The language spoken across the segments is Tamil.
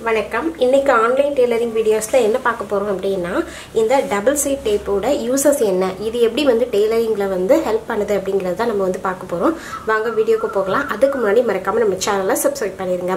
வணக்கம் இன்னைக்கு ஆன்லைன் டெய்லரிங் வீடியோஸில் என்ன பார்க்க போகிறோம் அப்படின்னா இந்த டபுள் சைட் டேப்போட யூசஸ் என்ன இது எப்படி வந்து டெய்லரிங்கில் வந்து ஹெல்ப் பண்ணுது அப்படிங்கிறது தான் நம்ம வந்து பார்க்க போகிறோம் வாங்க வீடியோக்கு போகலாம் அதுக்கு முன்னாடி மறக்காமல் நம்ம சேனலை சப்ஸ்கிரைப் பண்ணிடுங்க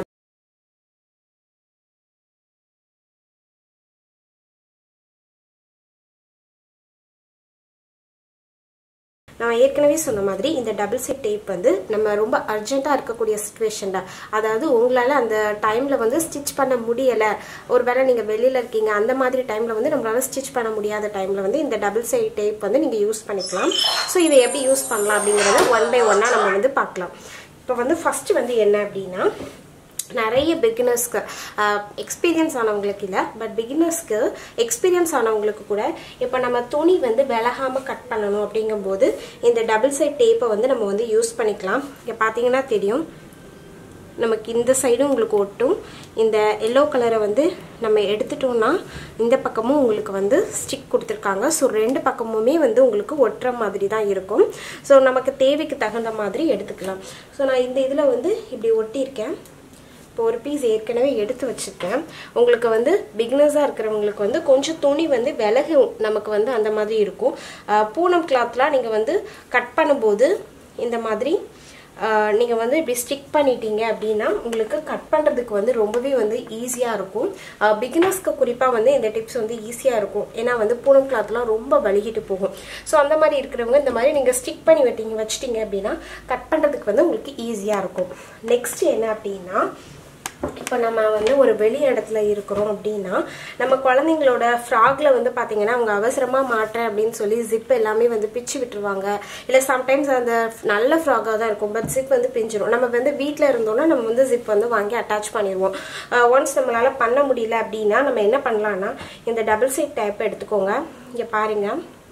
நான் ஏற்கனவே சொன்ன மாதிரி இந்த டபுள் செட் டேப் வந்து நம்ம ரொம்ப அர்ஜென்ட்டாக இருக்கக்கூடிய சுச்சுவேஷனில் அதாவது உங்களால் அந்த டைமில் வந்து ஸ்டிச் பண்ண முடியலை ஒருவேளை நீங்கள் வெளியில் இருக்கீங்க அந்த மாதிரி டைமில் வந்து நம்மளால் ஸ்டிச் பண்ண முடியாத டைமில் வந்து இந்த டபுள் சைட் டேப் வந்து நீங்கள் யூஸ் பண்ணிக்கலாம் ஸோ இதை எப்படி யூஸ் பண்ணலாம் அப்படிங்கிறத ஒன் பை ஒன்னாக நம்ம வந்து பார்க்கலாம் இப்போ வந்து ஃபஸ்ட்டு வந்து என்ன அப்படின்னா நிறைய பிகினர்ஸ்க்கு எக்ஸ்பீரியன்ஸ் ஆனவங்களுக்கு இல்லை பட் பிகினர்ஸ்க்கு எக்ஸ்பீரியன்ஸ் ஆனவங்களுக்கு கூட இப்போ நம்ம துணி வந்து விலகாமல் கட் பண்ணணும் அப்படிங்கும்போது இந்த டபுள் சைட் டேப்பை வந்து நம்ம வந்து யூஸ் பண்ணிக்கலாம் இங்கே பார்த்தீங்கன்னா தெரியும் நமக்கு இந்த சைடும் உங்களுக்கு ஒட்டும் இந்த எல்லோ கலரை வந்து நம்ம எடுத்துட்டோம்னா இந்த பக்கமும் உங்களுக்கு வந்து ஸ்டிக் கொடுத்துருக்காங்க ஸோ ரெண்டு பக்கமுமே வந்து உங்களுக்கு ஒட்டுற மாதிரி தான் இருக்கும் ஸோ நமக்கு தேவைக்கு தகுந்த மாதிரி எடுத்துக்கலாம் ஸோ நான் இந்த இதில் வந்து இப்படி ஒட்டியிருக்கேன் இப்போ ஒரு பீஸ் ஏற்கனவே எடுத்து வச்சுருக்கேன் உங்களுக்கு வந்து பிகினர்ஸாக இருக்கிறவங்களுக்கு வந்து கொஞ்சம் துணி வந்து விலகு நமக்கு வந்து அந்த மாதிரி இருக்கும் பூனம் கிளாத்லாம் நீங்கள் வந்து கட் பண்ணும்போது இந்த மாதிரி நீங்கள் வந்து இப்படி ஸ்டிக் பண்ணிட்டீங்க அப்படின்னா உங்களுக்கு கட் பண்ணுறதுக்கு வந்து ரொம்பவே வந்து ஈஸியாக இருக்கும் பிகினர்ஸ்க்கு குறிப்பாக வந்து இந்த டிப்ஸ் வந்து ஈஸியாக இருக்கும் ஏன்னா வந்து பூனம் கிளாத்லாம் ரொம்ப வலிகிட்டு போகும் ஸோ அந்த மாதிரி இருக்கிறவங்க இந்த மாதிரி நீங்கள் ஸ்டிக் பண்ணி வெட்டிங்க வச்சிட்டிங்க அப்படின்னா கட் பண்ணுறதுக்கு வந்து உங்களுக்கு ஈஸியாக இருக்கும் நெக்ஸ்ட் என்ன அப்படின்னா இப்போ நம்ம வந்து ஒரு வெளி இடத்துல இருக்கிறோம் அப்படின்னா நம்ம குழந்தைங்களோட ஃப்ராக்ல வந்து பார்த்தீங்கன்னா அவங்க அவசரமாக மாட்டுறேன் அப்படின்னு சொல்லி ஜிப் எல்லாமே வந்து பிச்சு விட்டுருவாங்க இல்லை சம்டைம்ஸ் அந்த நல்ல ஃப்ராகாக தான் இருக்கும் பட் ஜிப் வந்து பிஞ்சிரும் நம்ம வந்து வீட்டில் இருந்தோம்னா நம்ம வந்து ஜிப் வந்து வாங்கி அட்டாச் பண்ணிடுவோம் ஒன்ஸ் நம்மளால பண்ண முடியல அப்படின்னா நம்ம என்ன பண்ணலாம்னா இந்த டபுள் சைட் டைப் எடுத்துக்கோங்க இங்கே பாருங்க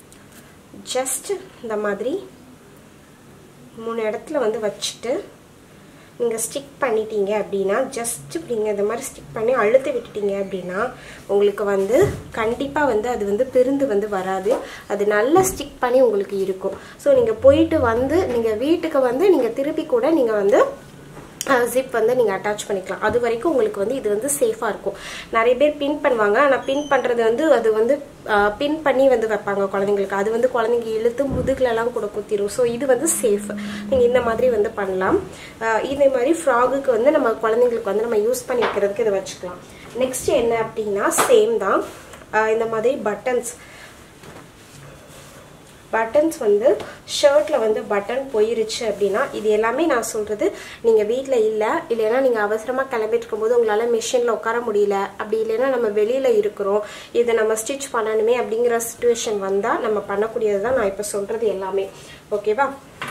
ஜஸ்ட் இந்த மாதிரி மூணு இடத்துல வந்து வச்சுட்டு நீங்கள் ஸ்டிக் பண்ணிட்டீங்க அப்படின்னா ஜஸ்ட் நீங்கள் இந்த மாதிரி ஸ்டிக் பண்ணி அழுத்த விட்டுட்டீங்க அப்படின்னா உங்களுக்கு வந்து கண்டிப்பாக வந்து அது வந்து பிரிந்து வந்து வராது அது நல்லா ஸ்டிக் பண்ணி உங்களுக்கு இருக்கும் ஸோ நீங்கள் போயிட்டு வந்து நீங்கள் வீட்டுக்கு வந்து நீங்கள் திருப்பி கூட நீங்கள் வந்து ஜிப் வந்து நீங்கள் அட்டாச் பண்ணிக்கலாம் அது வரைக்கும் உங்களுக்கு வந்து இது வந்து சேஃபாக இருக்கும் நிறைய பேர் பின் பண்ணுவாங்க ஆனால் பின் பண்ணுறது வந்து அது வந்து பின் பண்ணி வந்து வைப்பாங்க குழந்தைங்களுக்கு அது வந்து குழந்தைங்க இழுத்து முதுகுலலாம் கூட குத்திரும் ஸோ இது வந்து சேஃப் நீங்கள் இந்த மாதிரி வந்து பண்ணலாம் இதே மாதிரி ஃப்ராகுக்கு வந்து நம்ம குழந்தைங்களுக்கு வந்து நம்ம யூஸ் பண்ணி வைக்கிறதுக்கு இதை வச்சுக்கலாம் நெக்ஸ்ட் என்ன அப்படின்னா சேம் தான் இந்த மாதிரி பட்டன்ஸ் பட்டன்ஸ் வந்து ஷர்ட்டில் வந்து பட்டன் போயிருச்சு அப்படின்னா இது எல்லாமே நான் சொல்கிறது நீங்கள் வீட்டில் இல்லை இல்லைன்னா நீங்கள் அவசரமாக கிளம்பிட்டு இருக்கும்போது உங்களால் மிஷினில் உட்கார முடியல அப்படி இல்லைன்னா நம்ம வெளியில் இருக்கிறோம் இதை நம்ம ஸ்டிச் பண்ணணுமே அப்படிங்கிற சுச்சுவேஷன் வந்தால் நம்ம பண்ணக்கூடியது தான் நான் இப்போ சொல்கிறது எல்லாமே ஓகேவா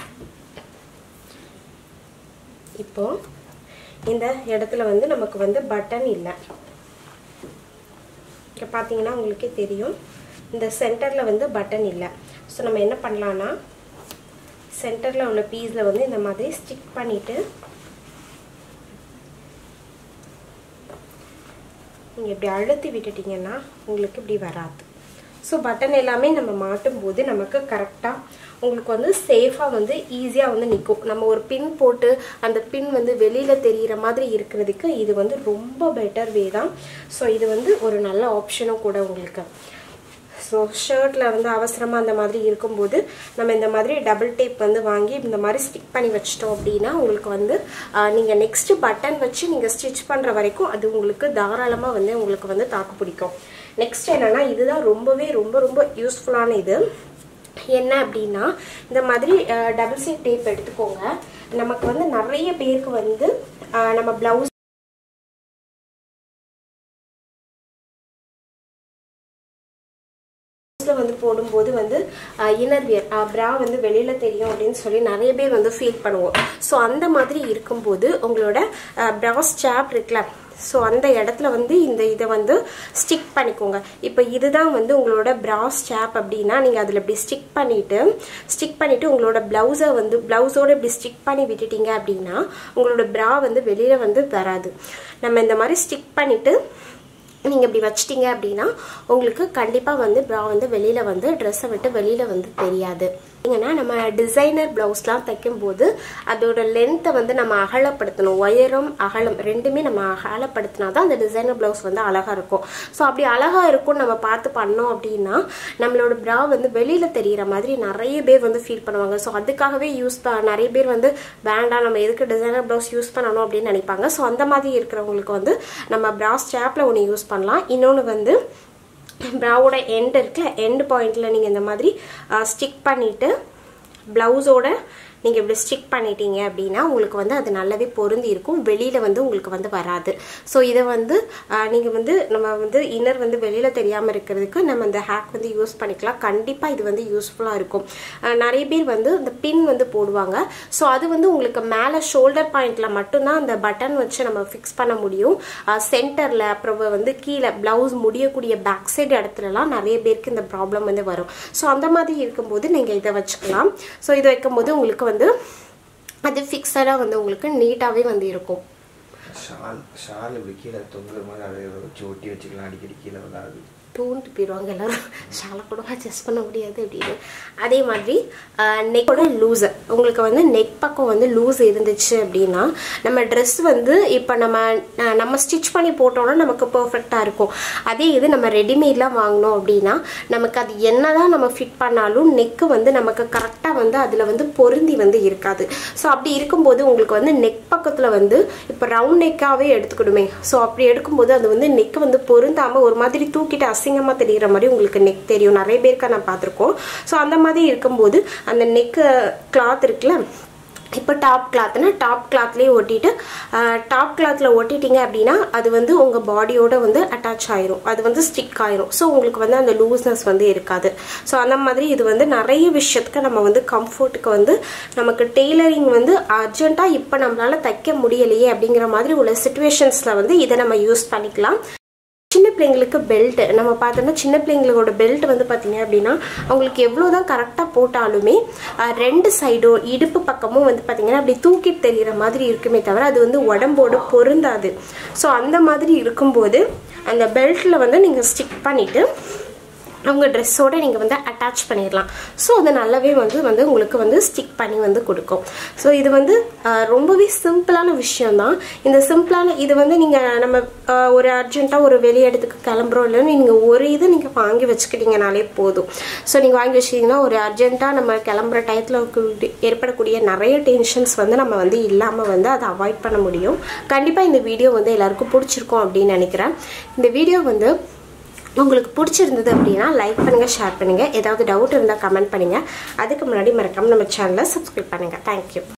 இப்போ இந்த இடத்துல வந்து நமக்கு வந்து பட்டன் இல்லை இங்கே பார்த்தீங்கன்னா உங்களுக்கே தெரியும் இந்த சென்டரில் வந்து பட்டன் இல்லை ஸோ நம்ம என்ன பண்ணலான்னா சென்டரில் உள்ள பீஸில் வந்து இந்த மாதிரி ஸ்டிக் பண்ணிவிட்டு நீங்கள் இப்படி அழுத்தி விட்டுட்டிங்கன்னா உங்களுக்கு இப்படி வராது ஸோ பட்டன் எல்லாமே நம்ம மாட்டும் போது நமக்கு கரெக்டாக உங்களுக்கு வந்து சேஃபாக வந்து ஈஸியாக வந்து நிற்கும் நம்ம ஒரு பின் போட்டு அந்த பின் வந்து வெளியில் தெரிகிற மாதிரி இருக்கிறதுக்கு இது வந்து ரொம்ப பெட்டர் வே தான் ஸோ இது வந்து ஒரு நல்ல ஆப்ஷனும் கூட உங்களுக்கு ஸோ ஷர்ட்டில் வந்து அவசரமாக அந்த மாதிரி இருக்கும்போது நம்ம இந்த மாதிரி டபுள் டேப் வந்து வாங்கி இந்த மாதிரி ஸ்டிக் பண்ணி வச்சிட்டோம் அப்படின்னா உங்களுக்கு வந்து நீங்கள் நெக்ஸ்ட்டு பட்டன் வச்சு நீங்கள் ஸ்டிச் பண்ணுற வரைக்கும் அது உங்களுக்கு தாராளமாக வந்து உங்களுக்கு வந்து தாக்கு பிடிக்கும் நெக்ஸ்ட் என்னென்னா இதுதான் ரொம்பவே ரொம்ப ரொம்ப யூஸ்ஃபுல்லான இது என்ன அப்படின்னா இந்த மாதிரி டபுள் சைட் டேப் எடுத்துக்கோங்க நமக்கு வந்து நிறைய பேருக்கு வந்து நம்ம ப்ளவுஸ் வந்து போடும்போது வந்து இன்னர் வியர் ப்ரா வந்து வெளியில் தெரியும் அப்படின்னு சொல்லி நிறைய பேர் வந்து ஃபீல் பண்ணுவோம் ஸோ அந்த மாதிரி இருக்கும்போது உங்களோட ப்ரா ஸ்டாப் இருக்குல்ல ஸோ அந்த இடத்துல வந்து இந்த இதை வந்து ஸ்டிக் பண்ணிக்கோங்க இப்போ இதுதான் வந்து உங்களோட ப்ரா ஸ்டாப் அப்படின்னா நீங்கள் அதில் இப்படி ஸ்டிக் பண்ணிவிட்டு ஸ்டிக் பண்ணிவிட்டு உங்களோட ப்ளவுஸை வந்து ப்ளவுஸோடு இப்படி ஸ்டிக் பண்ணி விட்டுட்டீங்க அப்படின்னா உங்களோட ப்ரா வந்து வெளியில் வந்து வராது நம்ம இந்த மாதிரி ஸ்டிக் பண்ணிவிட்டு நீங்கள் இப்படி வச்சிட்டிங்க அப்படின்னா உங்களுக்கு கண்டிப்பாக வந்து ப்ரா வந்து வெளியில் வந்து ட்ரெஸ்ஸை விட்டு வெளியில் வந்து தெரியாது ஏன்னா நம்ம டிசைனர் ப்ளவுஸ்லாம் தைக்கும்போது அதோட லென்த்தை வந்து நம்ம அகலப்படுத்தணும் உயரம் அகலம் ரெண்டுமே நம்ம அகலப்படுத்தினா தான் அந்த டிசைனர் ப்ளவுஸ் வந்து அழகாக இருக்கும் ஸோ அப்படி அழகாக இருக்கும் நம்ம பார்த்து பண்ணோம் அப்படின்னா நம்மளோட ப்ரா வந்து வெளியில் தெரிகிற மாதிரி நிறைய பேர் வந்து ஃபீல் பண்ணுவாங்க ஸோ அதுக்காகவே யூஸ் ப நிறைய பேர் வந்து வேண்டாம் நம்ம எதுக்கு டிசைனர் ப்ளவுஸ் யூஸ் பண்ணணும் அப்படின்னு நினைப்பாங்க ஸோ அந்த மாதிரி இருக்கிறவங்களுக்கு வந்து நம்ம ப்ரா ஸ்டாப்பில் ஒன்று யூஸ் பண்ணலாம் இன்னொன்று வந்து ப்ராவோட எண்ட் இருக்குல்ல எண்ட் பாயிண்டில் நீங்கள் இந்த மாதிரி ஸ்டிக் பண்ணிவிட்டு ப்ளவுஸோட நீங்கள் இப்படி ஸ்டிக் பண்ணிட்டீங்க அப்படின்னா உங்களுக்கு வந்து அது நல்லாவே பொருந்தி இருக்கும் வெளியில் வந்து உங்களுக்கு வந்து வராது ஸோ இதை வந்து நீங்கள் வந்து நம்ம வந்து இன்னர் வந்து வெளியில் தெரியாமல் இருக்கிறதுக்கு நம்ம இந்த ஹேக் வந்து யூஸ் பண்ணிக்கலாம் கண்டிப்பாக இது வந்து யூஸ்ஃபுல்லாக இருக்கும் நிறைய பேர் வந்து இந்த பின் வந்து போடுவாங்க ஸோ அது வந்து உங்களுக்கு மேலே ஷோல்டர் பாயிண்டில் மட்டும்தான் அந்த பட்டன் வச்சு நம்ம ஃபிக்ஸ் பண்ண முடியும் சென்டரில் அப்புறம் வந்து கீழே ப்ளவுஸ் முடியக்கூடிய பேக் சைடு இடத்துலலாம் நிறைய பேருக்கு இந்த ப்ராப்ளம் வந்து வரும் ஸோ அந்த மாதிரி இருக்கும்போது நீங்கள் இதை வச்சுக்கலாம் ஸோ இதை வைக்கும்போது உங்களுக்கு வந்து அது ஃபிக்ஸடாக வந்து உங்களுக்கு நீட்டாகவே வந்து இருக்கும் ஷால் ஷால் இப்படி கீழே தொங்குற மாதிரி அதை வச்சு ஒட்டி வச்சுக்கலாம் அடிக்கடி கீழே விடாது தூண்டு போயிடுவாங்க எல்லாரும் ஷாலை கூட அட்ஜஸ்ட் பண்ண முடியாது அப்படின்னு அதே மாதிரி நெக்கோட லூஸு உங்களுக்கு வந்து நெக் பக்கம் வந்து லூஸ் இருந்துச்சு அப்படின்னா நம்ம ட்ரெஸ் வந்து இப்போ நம்ம நம்ம ஸ்டிச் பண்ணி போட்டோம்னா நமக்கு பர்ஃபெக்டாக இருக்கும் அதே இது நம்ம ரெடிமேட்லாம் வாங்கினோம் அப்படின்னா நமக்கு அது என்ன தான் நம்ம ஃபிட் பண்ணாலும் நெக்கு வந்து நமக்கு கரெக்டாக வந்து அதில் வந்து பொருந்தி வந்து இருக்காது ஸோ அப்படி இருக்கும்போது உங்களுக்கு வந்து நெக் பக்கத்தில் வந்து இப்போ ரவுண்ட் நெக்காகவே எடுத்துக்கிடுமே ஸோ அப்படி எடுக்கும்போது அது வந்து நெக் வந்து பொருந்தாமல் ஒரு மாதிரி தூக்கிட்டு அசிங்கமாக தெரிகிற மாதிரி உங்களுக்கு நெக் தெரியும் நிறைய பேருக்கு நான் பார்த்துருக்கோம் ஸோ அந்த மாதிரி இருக்கும்போது அந்த நெக்கு கிளாத் இருக்குல்ல இப்போ டாப் கிளாத்னா டாப் கிளாத்லேயே ஒட்டிட்டு டாப் கிளாத்தில் ஒட்டிட்டீங்க அப்படின்னா அது வந்து உங்கள் பாடியோட வந்து அட்டாச் ஆயிரும் அது வந்து ஸ்டிக் ஆயிரும் ஸோ உங்களுக்கு வந்து அந்த லூஸ்னஸ் வந்து இருக்காது ஸோ அந்த மாதிரி இது வந்து நிறைய விஷயத்துக்கு நம்ம வந்து கம்ஃபர்ட்டுக்கு வந்து நமக்கு டெய்லரிங் வந்து அர்ஜென்ட்டாக இப்போ நம்மளால தைக்க முடியலையே அப்படிங்கிற மாதிரி உள்ள சுச்சுவேஷன்ஸில் வந்து இதை நம்ம யூஸ் பண்ணிக்கலாம் சின்ன பிள்ளைங்களுக்கு பெல்ட் நம்ம பார்த்தோம்னா சின்ன பிள்ளைங்களோட பெல்ட் வந்து பார்த்தீங்க அப்படின்னா அவங்களுக்கு எவ்வளோ தான் கரெக்டாக போட்டாலுமே ரெண்டு சைடும் இடுப்பு பக்கமும் வந்து பார்த்தீங்கன்னா அப்படி தூக்கிட்டு தெரிகிற மாதிரி இருக்குமே தவிர அது வந்து உடம்போடு பொருந்தாது ஸோ அந்த மாதிரி இருக்கும்போது அந்த பெல்ட்டில் வந்து நீங்கள் ஸ்டிக் பண்ணிவிட்டு அவங்க ட்ரெஸ்ஸோடு நீங்கள் வந்து அட்டாச் பண்ணிடலாம் ஸோ அது நல்லாவே வந்து வந்து உங்களுக்கு வந்து ஸ்டிக் பண்ணி வந்து கொடுக்கும் ஸோ இது வந்து ரொம்பவே சிம்பிளான விஷயம்தான் இந்த சிம்பிளான இது வந்து நீங்கள் நம்ம ஒரு அர்ஜென்ட்டாக ஒரு வெளி இடத்துக்கு கிளம்புறோம் இல்லைன்னு நீங்கள் ஒரு இது நீங்கள் வாங்கி வச்சுக்கிட்டீங்கனாலே போதும் ஸோ நீங்கள் வாங்கி வச்சிட்டிங்கன்னா ஒரு அர்ஜென்ட்டாக நம்ம கிளம்புற டயத்தில் ஏற்படக்கூடிய நிறைய டென்ஷன்ஸ் வந்து நம்ம வந்து இல்லாமல் வந்து அதை அவாய்ட் பண்ண முடியும் கண்டிப்பாக இந்த வீடியோ வந்து எல்லாருக்கும் பிடிச்சிருக்கும் அப்படின்னு நினைக்கிறேன் இந்த வீடியோ வந்து உங்களுக்கு பிடிச்சிருந்தது அப்படின்னா லைக் பண்ணுங்கள் ஷேர் பண்ணுங்கள் ஏதாவது டவுட் இருந்தால் கமெண்ட் பண்ணுங்கள் அதுக்கு முன்னாடி மறக்காமல் நம்ம சேனலை சப்ஸ்கிரைப் பண்ணுங்கள் தேங்க்யூ